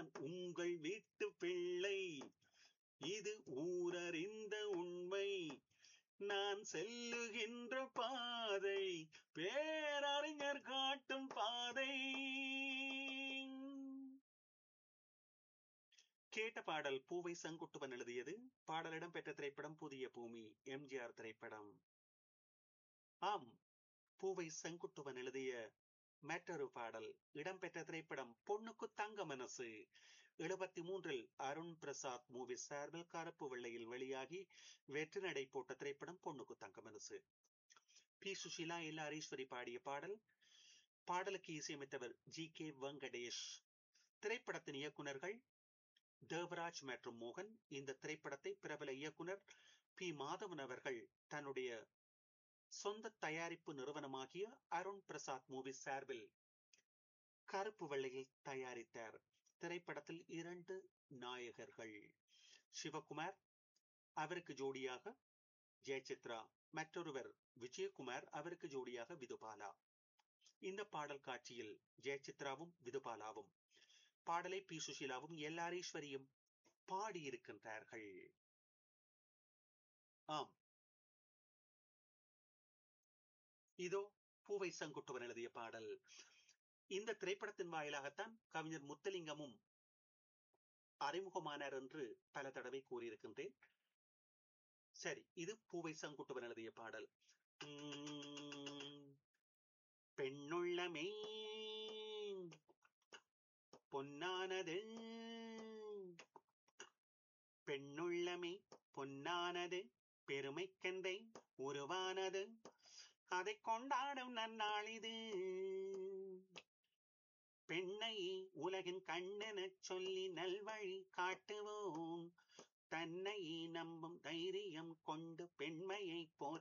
நான் உங்கள் வீட்டு பிள்ளை இது ஊரறிந்த உண்மை நான் செல்லுகின்ற பாதை பேரறிஞர் காட்டும் பாதை கேட்ட பாடல் பூவை செங்குட்டுவன் எழுதியது பாடலிடம் பெற்ற திரைப்படம் புதிய பூமி எம்ஜிஆர் திரைப்படம் ஆம் பூவை செங்குட்டுவன் எழுதிய மற்றொரு பாடல் இடம்பெற்ற திரைப்படம் பொண்ணுக்கு தங்க மனசு எழுபத்தி மூன்றில் அருண் பிரசாத் மூவி சார்பில் கருப்பு வெள்ளையில் வெளியாகி வெற்றி நடை போட்ட திரைப்படம் பொண்ணுக்கு தங்க மனசு பி சுஷிலா எல் ஹரீஸ்வரி பாடிய பாடல் பாடலுக்கு இசையமைத்தவர் ஜி கே வெங்கடேஷ் திரைப்படத்தின் இயக்குநர்கள் தேவராஜ் மற்றும் மோகன் இந்த திரைப்படத்தை பிரபல இயக்குனர் பி மாதவன் அவர்கள் தன்னுடைய சொந்த தயாரிப்பு நிறுவனமாகிய அருண் பிரசாத் மூவி சார்பில் கருப்பு வெள்ளையில் தயாரித்தார் திரைப்படத்தில் இரண்டு நாயகர்கள் சிவகுமார் அவருக்கு ஜோடியாக ஜெயசித்ரா மற்றொருவர் விஜயகுமார் அவருக்கு ஜோடியாக விதுபாலா இந்த பாடல் காட்சியில் ஜெயசித்ராவும் விதுபாலாவும் பாடலை பி சுஷீலாவும் எல்லாரீஸ்வரியும் பாடியிருக்கின்றார்கள் ஆம் இதோ பூவை சங்குட்டுவன் எழுதிய பாடல் இந்த திரைப்படத்தின் வாயிலாகத்தான் கவிஞர் முத்தலிங்கமும் அறிமுகமானார் என்று பல தடவை கூறியிருக்கின்றேன் சரி இது பூவை சங்குட்டுவன் எழுதிய பாடல் பெண்ணுள்ளமே பொன்னானது பெண்ணுள்ளமே பொன்னானது பெருமைக்கந்தை உருவானது அதை கொண்டாடும் நன்னாளிது பெண்ணை உலகின் கண்ணென சொல்லி நல்வழி காட்டுவோம் தன்னை நம்பும் தைரியம் கொண்டு பெண்மையை போற்ற